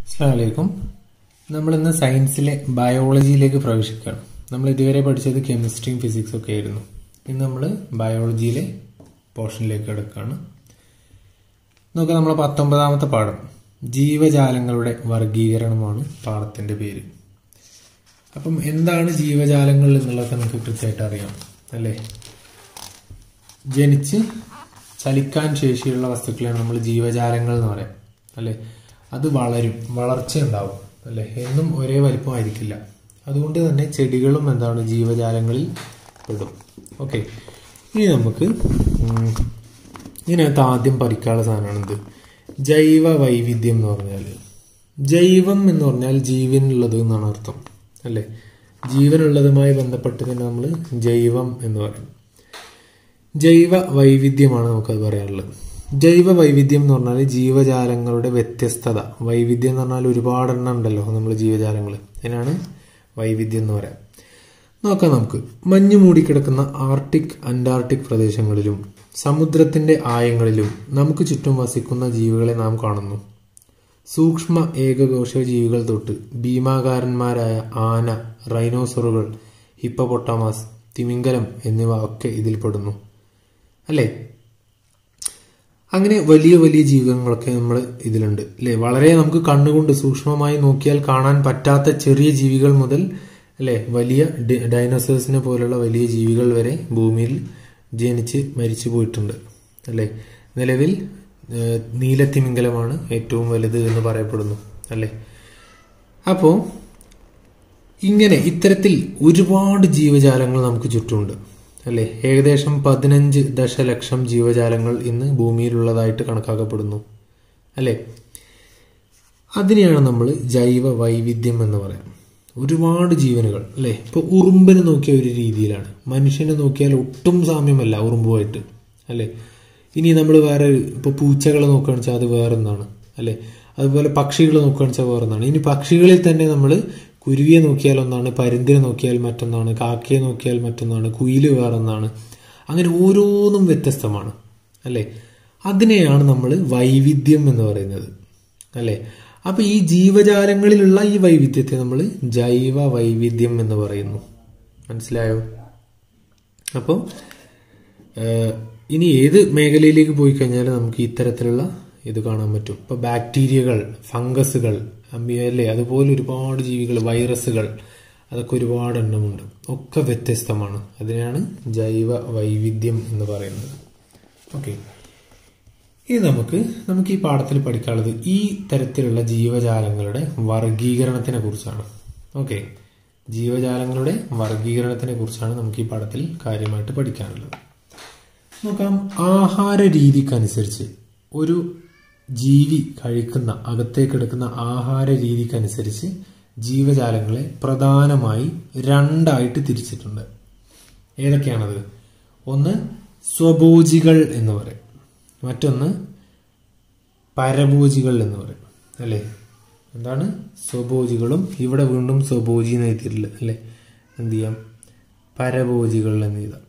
അസ്സാമലൈക്കും നമ്മളിന്ന് സയൻസിലെ ബയോളജിയിലേക്ക് പ്രവേശിക്കുകയാണ് നമ്മൾ ഇതുവരെ പഠിച്ചത് കെമിസ്ട്രിയും ഫിസിക്സും ഒക്കെ ആയിരുന്നു ഇന്ന് നമ്മൾ ബയോളജിയിലെ പോർഷനിലേക്ക് കിടക്കുകയാണ് നോക്കാം നമ്മളെ പത്തൊമ്പതാമത്തെ പാഠം ജീവജാലങ്ങളുടെ വർഗീകരണമാണ് പാഠത്തിന്റെ പേര് അപ്പം എന്താണ് ജീവജാലങ്ങൾ എന്നുള്ളതൊക്കെ നമുക്ക് കൃത്യമായിട്ട് അറിയാം അല്ലേ ജനിച്ച് ചലിക്കാൻ ശേഷിയുള്ള വസ്തുക്കളെയാണ് നമ്മൾ ജീവജാലങ്ങൾ എന്ന് പറയാം അല്ലെ അത് വളരും വളർച്ച ഉണ്ടാവും അല്ലെ എന്നും ഒരേ വലിപ്പമായിരിക്കില്ല അതുകൊണ്ട് തന്നെ ചെടികളും എന്താണ് ജീവജാലങ്ങളിൽ പെടും ഓക്കെ ഇനി നമുക്ക് ഉം, ഇതിനകത്ത് ആദ്യം പഠിക്കാനുള്ള സാധനമാണ് എന്ത് ജൈവ വൈവിധ്യം എന്ന് പറഞ്ഞാൽ ജൈവം എന്ന് പറഞ്ഞാൽ ജീവനുള്ളത് എന്നാണ് അർത്ഥം അല്ലെ ജീവനുള്ളതുമായി ബന്ധപ്പെട്ട് തന്നെ നമ്മൾ ജൈവം എന്ന് പറയും ജൈവ വൈവിധ്യമാണ് നമുക്കത് പറയാനുള്ളത് ജൈവ വൈവിധ്യം എന്ന് പറഞ്ഞാൽ ജീവജാലങ്ങളുടെ വ്യത്യസ്തത വൈവിധ്യം എന്ന് പറഞ്ഞാൽ ഒരുപാടെണ്ണം ഉണ്ടല്ലോ നമ്മൾ ജീവജാലങ്ങൾ അതിനാണ് വൈവിധ്യം എന്ന് പറയാം നോക്കാം നമുക്ക് മഞ്ഞ് മൂടിക്കിടക്കുന്ന ആർട്ടിക് അന്റാർട്ടിക് പ്രദേശങ്ങളിലും സമുദ്രത്തിന്റെ ആയങ്ങളിലും നമുക്ക് ചുറ്റും വസിക്കുന്ന ജീവികളെ നാം കാണുന്നു സൂക്ഷ്മ ഏകകോശ ജീവികൾ തൊട്ട് ഭീമാകാരന്മാരായ ആന റൈനോസറുകൾ ഹിപ്പപൊട്ടാമസ് തിമിംഗലം എന്നിവ ഒക്കെ ഇതിൽപ്പെടുന്നു അല്ലേ അങ്ങനെ വലിയ വലിയ ജീവികളൊക്കെ നമ്മൾ ഇതിലുണ്ട് അല്ലേ വളരെ നമുക്ക് കണ്ണുകൊണ്ട് സൂക്ഷ്മമായി നോക്കിയാൽ കാണാൻ പറ്റാത്ത ചെറിയ ജീവികൾ മുതൽ അല്ലേ വലിയ ഡി- ഡൈനോസേഴ്സിനെ പോലുള്ള വലിയ ജീവികൾ വരെ ഭൂമിയിൽ ജനിച്ച് മരിച്ചു പോയിട്ടുണ്ട് അല്ലേ നിലവിൽ ഏഹ്, നീലത്തിമിംഗലമാണ് ഏറ്റവും വലുത് എന്ന് പറയപ്പെടുന്നു അല്ലേ അപ്പോ ഇങ്ങനെ ഇത്തരത്തിൽ ഒരുപാട് ജീവജാലങ്ങൾ നമുക്ക് ചുറ്റുമുണ്ട് അല്ലെ ഏകദേശം പതിനഞ്ച് ദശലക്ഷം ജീവജാലങ്ങൾ ഇന്ന് ഭൂമിയിലുള്ളതായിട്ട് കണക്കാക്കപ്പെടുന്നു അല്ലെ അതിനെയാണ് നമ്മൾ ജൈവ വൈവിധ്യം എന്ന് പറയാം ഒരുപാട് ജീവനുകൾ അല്ലെ ഇപ്പൊ ഉറുമ്പിനെ നോക്കിയ ഒരു രീതിയിലാണ് മനുഷ്യനെ നോക്കിയാൽ ഒട്ടും സാമ്യമല്ല ഉറുമ്പുമായിട്ട് അല്ലെ ഇനി നമ്മൾ വേറെ ഇപ്പൊ പൂച്ചകളെ നോക്കുകയാണെന്ന് വെച്ചാൽ അത് വേറെ ഒന്നാണ് അല്ലെ അതുപോലെ പക്ഷികൾ നോക്കുകയാണെന്ന് വെച്ചാൽ വേറെ ഒന്നാണ് ഇനി പക്ഷികളിൽ തന്നെ നമ്മൾ കുരുവിയെ നോക്കിയാൽ ഒന്നാണ് പരുന്തിനെ നോക്കിയാൽ മറ്റൊന്നാണ് കാക്കയെ നോക്കിയാൽ മറ്റൊന്നാണ് കുയില് വേറെ ഒന്നാണ് അങ്ങനെ ഓരോന്നും വ്യത്യസ്തമാണ് അല്ലെ അതിനെയാണ് നമ്മൾ വൈവിധ്യം എന്ന് പറയുന്നത് അല്ലെ അപ്പൊ ഈ ജീവജാലങ്ങളിലുള്ള ഈ വൈവിധ്യത്തെ നമ്മൾ ജൈവ വൈവിധ്യം എന്ന് പറയുന്നു മനസ്സിലായോ അപ്പോൾ ഇനി ഏത് മേഖലയിലേക്ക് പോയി കഴിഞ്ഞാൽ നമുക്ക് ഇത്തരത്തിലുള്ള ഇത് കാണാൻ പറ്റും ഇപ്പൊ ബാക്ടീരിയകൾ ഫംഗസുകൾ അമ്മി- അല്ലേ അതുപോലെ ഒരുപാട് ജീവികൾ വൈറസുകൾ അതൊക്കെ ഒരുപാട് എണ്ണമുണ്ട് ഒക്കെ വ്യത്യസ്തമാണ് അതിനെയാണ് ജൈവ വൈവിധ്യം എന്ന് പറയുന്നത് ഓക്കെ ഇനി നമുക്ക് നമുക്ക് ഈ പാഠത്തിൽ പഠിക്കാനുള്ളത് ഈ തരത്തിലുള്ള ജീവജാലങ്ങളുടെ വർഗീകരണത്തിനെ കുറിച്ചാണ് ഓക്കെ ജീവജാലങ്ങളുടെ വർഗീകരണത്തിനെ കുറിച്ചാണ് നമുക്ക് ഈ പാഠത്തിൽ കാര്യമായിട്ട് പഠിക്കാനുള്ളത് നോക്കാം ആഹാര രീതിക്കനുസരിച്ച് ഒരു ജീവി കഴിക്കുന്ന അകത്തേക്കെടുക്കുന്ന ആഹാര രീതിക്കനുസരിച്ച് ജീവജാലങ്ങളെ പ്രധാനമായി രണ്ടായിട്ട് തിരിച്ചിട്ടുണ്ട് ഏതൊക്കെയാണത് ഒന്ന് സ്വഭോജികൾ എന്ന് പറയും മറ്റൊന്ന് പരഭോജികൾ എന്ന് പറയും അല്ലേ എന്താണ് സ്വഭോജികളും ഇവിടെ വീണ്ടും സ്വഭോജി എന്ന് എഴുതിയിട്ടില്ല അല്ലേ എന്ത് ചെയ്യാം പരഭോജികൾ എന്ന് എഴുതാം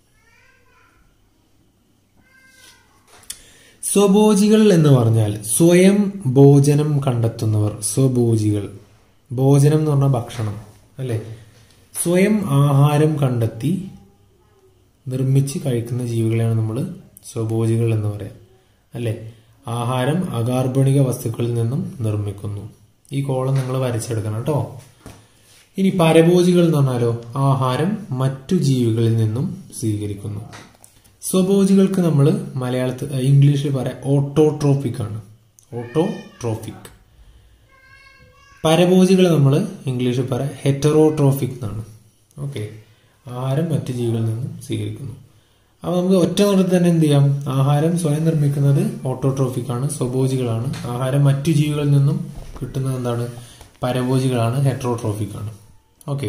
സ്വഭോജികൾ എന്ന് പറഞ്ഞാൽ സ്വയം ഭോജനം കണ്ടെത്തുന്നവർ സ്വഭോജികൾ ഭോജനം എന്ന് പറഞ്ഞാൽ ഭക്ഷണം അല്ലെ സ്വയം ആഹാരം കണ്ടെത്തി നിർമ്മിച്ച് കഴിക്കുന്ന ജീവികളെയാണ് നമ്മൾ സ്വഭോജികൾ എന്ന് പറയാം അല്ലെ ആഹാരം അകാർബണിക വസ്തുക്കളിൽ നിന്നും നിർമ്മിക്കുന്നു ഈ കോളം നിങ്ങൾ വരച്ചെടുക്കണം കേട്ടോ ഇനി പരഭോജികൾ എന്ന് പറഞ്ഞാലോ ആഹാരം മറ്റു ജീവികളിൽ നിന്നും സ്വീകരിക്കുന്നു സ്വഭോജികൾക്ക് നമ്മൾ മലയാളത്തിൽ ഇംഗ്ലീഷിൽ പറയാം ഓട്ടോട്രോഫിക് ആണ് ഓട്ടോട്രോഫിക് പരഭോജികൾ നമ്മൾ ഇംഗ്ലീഷിൽ പറയാം ഹെറ്ററോട്രോഫിക് എന്നാണ് ഓക്കെ ആഹാരം മറ്റു ജീവികളിൽ നിന്നും സ്വീകരിക്കുന്നു അപ്പോൾ നമുക്ക് ഒറ്റ നോട്ടത്തിൽ തന്നെ എന്ത് ചെയ്യാം ആഹാരം സ്വയം നിർമ്മിക്കുന്നത് ഓട്ടോട്രോഫിക് ആണ് സ്വഭോജികളാണ് ആഹാരം മറ്റു ജീവികളിൽ നിന്നും കിട്ടുന്നത് എന്താണ് പരഭോജികളാണ് ഹെറ്ററോട്രോഫിക് ആണ് ഓക്കെ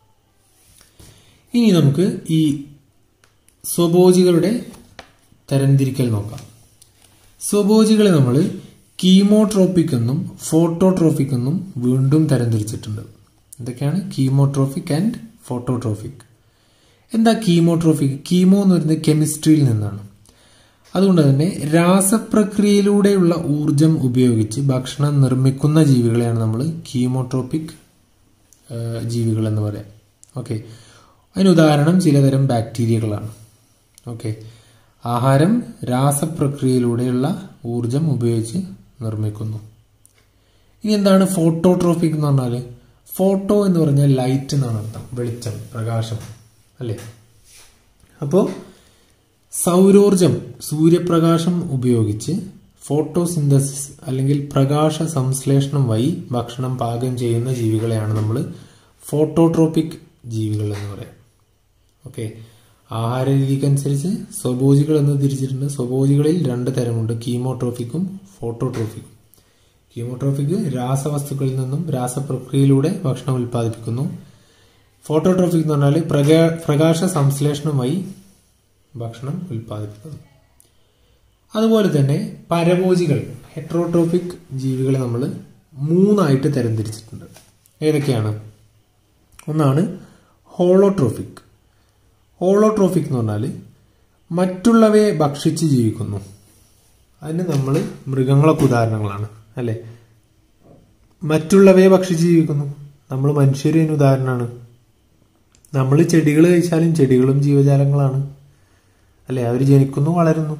ഇനി നമുക്ക് ഈ സ്വഭോജികളുടെ തരംതിരിക്കൽ നോക്കാം സ്വഭോജികളെ നമ്മൾ കീമോട്രോപ്പിക് എന്നും ഫോട്ടോട്രോഫിക് എന്നും വീണ്ടും തരംതിരിച്ചിട്ടുണ്ട് എന്തൊക്കെയാണ് കീമോട്രോഫിക് ആൻഡ് ഫോട്ടോട്രോഫിക് എന്താ കീമോട്രോഫിക് കീമോ എന്ന് പറയുന്നത് കെമിസ്ട്രിയിൽ നിന്നാണ് അതുകൊണ്ട് തന്നെ രാസപ്രക്രിയയിലൂടെയുള്ള ഊർജം ഉപയോഗിച്ച് ഭക്ഷണം നിർമ്മിക്കുന്ന ജീവികളെയാണ് നമ്മൾ കീമോട്രോപിക് ജീവികൾ എന്ന് പറയാം ഓക്കെ അതിന് ഉദാഹരണം ചിലതരം ബാക്ടീരിയകളാണ് ഓക്കെ ആഹാരം രാസപ്രക്രിയയിലൂടെയുള്ള ഊർജം ഉപയോഗിച്ച് നിർമ്മിക്കുന്നു ഇനി എന്താണ് ഫോട്ടോട്രോഫിക് എന്ന് പറഞ്ഞാൽ ഫോട്ടോ എന്ന് പറഞ്ഞാൽ ലൈറ്റ് എന്നാണ് അർത്ഥം വെളിച്ചം പ്രകാശം അല്ലേ അപ്പോൾ സൗരോർജം സൂര്യപ്രകാശം ഉപയോഗിച്ച് ഫോട്ടോസിന്തസിസ് അല്ലെങ്കിൽ പ്രകാശ സംശ്ലേഷണം വഴി ഭക്ഷണം പാകം ചെയ്യുന്ന ജീവികളെയാണ് നമ്മൾ ഫോട്ടോട്രോപിക് ജീവികൾ എന്ന് പറയാം ഓക്കെ ആഹാര രീതിക്കനുസരിച്ച് സ്വഭോജികൾ എന്ന് തിരിച്ചിട്ടുണ്ട് സ്വഭോജികളിൽ രണ്ട് തരമുണ്ട് കീമോട്രോഫിക്കും ഫോട്ടോട്രോഫിക്കും കീമോട്രോഫിക് രാസവസ്തുക്കളിൽ നിന്നും രാസപ്രക്രിയയിലൂടെ ഭക്ഷണം ഉൽപ്പാദിപ്പിക്കുന്നു ഫോട്ടോട്രോഫിക് എന്ന് പറഞ്ഞാൽ പ്രകാ പ്രകാശ സംശ്ലേഷണം വഴി ഭക്ഷണം ഉൽപ്പാദിപ്പിക്കുന്നു അതുപോലെ തന്നെ പരഭോജികൾ ഹെട്രോട്രോഫിക് ജീവികളെ നമ്മൾ മൂന്നായിട്ട് തരംതിരിച്ചിട്ടുണ്ട് ഏതൊക്കെയാണ് ഒന്നാണ് ഹോളോട്രോഫിക് ഹോളോട്രോഫിക് എന്ന് പറഞ്ഞാൽ മറ്റുള്ളവയെ ഭക്ഷിച്ച് ജീവിക്കുന്നു അതിന് നമ്മൾ മൃഗങ്ങളൊക്കെ ഉദാഹരണങ്ങളാണ് അല്ലേ മറ്റുള്ളവയെ ഭക്ഷിച്ച് ജീവിക്കുന്നു നമ്മൾ മനുഷ്യരും ഉദാഹരണമാണ് നമ്മൾ ചെടികൾ കഴിച്ചാലും ചെടികളും ജീവജാലങ്ങളാണ് അല്ലെ അവർ ജനിക്കുന്നു വളരുന്നു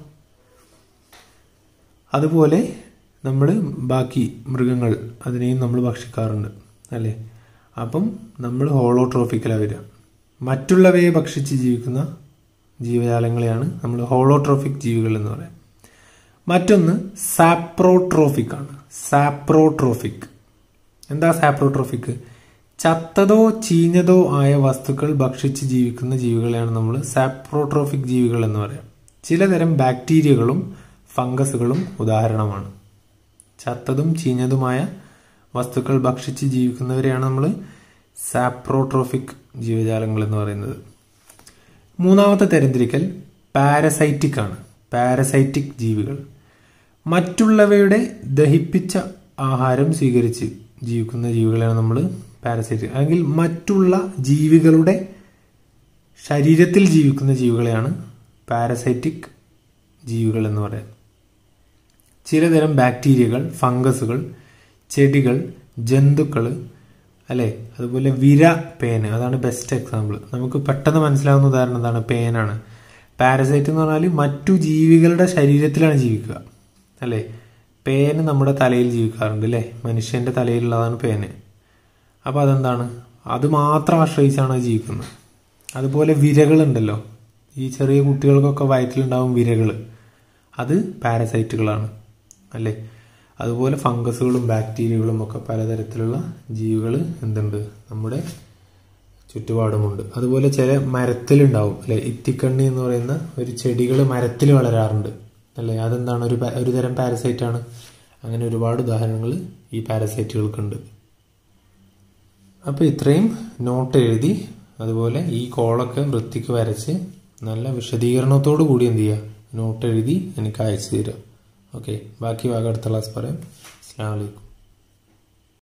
അതുപോലെ നമ്മൾ ബാക്കി മൃഗങ്ങൾ അതിനെയും നമ്മൾ ഭക്ഷിക്കാറുണ്ട് അല്ലേ അപ്പം നമ്മൾ ഹോളോട്രോഫിക്കലാണ് വരിക മറ്റുള്ളവയെ ഭക്ഷിച്ച് ജീവിക്കുന്ന ജീവജാലങ്ങളെയാണ് നമ്മൾ ഹോളോട്രോഫിക് ജീവികൾ എന്ന് പറയാം മറ്റൊന്ന് സാപ്രോട്രോഫിക് ആണ് സാപ്രോട്രോഫിക് എന്താ സാപ്രോട്രോഫിക് ചത്തതോ ചീഞ്ഞതോ ആയ വസ്തുക്കൾ ഭക്ഷിച്ച് ജീവിക്കുന്ന ജീവികളെയാണ് നമ്മൾ സാപ്രോട്രോഫിക് ജീവികൾ എന്ന് പറയാം ചിലതരം ബാക്ടീരിയകളും ഫംഗസുകളും ഉദാഹരണമാണ് ചത്തതും ചീഞ്ഞതുമായ വസ്തുക്കൾ ഭക്ഷിച്ച് ജീവിക്കുന്നവരെയാണ് നമ്മൾ സാപ്രോട്രോഫിക് ജീവജാലങ്ങൾ എന്ന് പറയുന്നത് മൂന്നാമത്തെ തരംതിരിക്കൽ പാരസൈറ്റിക് ആണ് പാരസൈറ്റിക് ജീവികൾ മറ്റുള്ളവയുടെ ദഹിപ്പിച്ച ആഹാരം സ്വീകരിച്ച് ജീവിക്കുന്ന ജീവികളെയാണ് നമ്മൾ പാരസൈറ്റിക് അല്ലെങ്കിൽ മറ്റുള്ള ജീവികളുടെ ശരീരത്തിൽ ജീവിക്കുന്ന ജീവികളെയാണ് പാരസൈറ്റിക് ജീവികൾ എന്ന് പറയാം ചിലതരം ബാക്ടീരിയകൾ ഫംഗസുകൾ ചെടികൾ ജന്തുക്കൾ അല്ലേ അതുപോലെ വിര പേന് അതാണ് ബെസ്റ്റ് എക്സാമ്പിൾ നമുക്ക് പെട്ടെന്ന് മനസ്സിലാവുന്ന ഉദാഹരണം എന്താണ് പേനാണ് പാരസൈറ്റ് എന്ന് പറഞ്ഞാൽ മറ്റു ജീവികളുടെ ശരീരത്തിലാണ് ജീവിക്കുക അല്ലേ പേന് നമ്മുടെ തലയിൽ ജീവിക്കാറുണ്ട് അല്ലേ മനുഷ്യന്റെ തലയിലുള്ളതാണ് പേന് അപ്പോൾ അതെന്താണ് അത് മാത്രം ആശ്രയിച്ചാണ് ജീവിക്കുന്നത് അതുപോലെ വിരകളുണ്ടല്ലോ ഈ ചെറിയ കുട്ടികൾക്കൊക്കെ വയറ്റിലുണ്ടാവും വിരകൾ അത് പാരസൈറ്റുകളാണ് അല്ലേ അതുപോലെ ഫംഗസുകളും ബാക്ടീരിയകളും ഒക്കെ പലതരത്തിലുള്ള ജീവികൾ എന്തുണ്ട് നമ്മുടെ ചുറ്റുപാടുമുണ്ട് അതുപോലെ ചില മരത്തിലുണ്ടാവും അല്ലെ ഇത്തിക്കണ്ണി എന്ന് പറയുന്ന ഒരു ചെടികൾ മരത്തിൽ വളരാറുണ്ട് അല്ലേ അതെന്താണ് ഒരു ഒരു തരം പാരസൈറ്റ് ആണ് അങ്ങനെ ഒരുപാട് ഉദാഹരണങ്ങൾ ഈ പാരസൈറ്റുകൾക്കുണ്ട് അപ്പോൾ ഇത്രയും നോട്ട് എഴുതി അതുപോലെ ഈ കോളൊക്കെ വൃത്തിക്ക് വരച്ച് നല്ല വിശദീകരണത്തോടു കൂടി എന്ത് ചെയ്യുക നോട്ട് എഴുതി എനിക്ക് അയച്ചു തരിക ഓക്കെ ബാക്കി ഭാഗം അടുത്ത ക്ലാസ് പറയാം അസ്സാം വലൈക്കും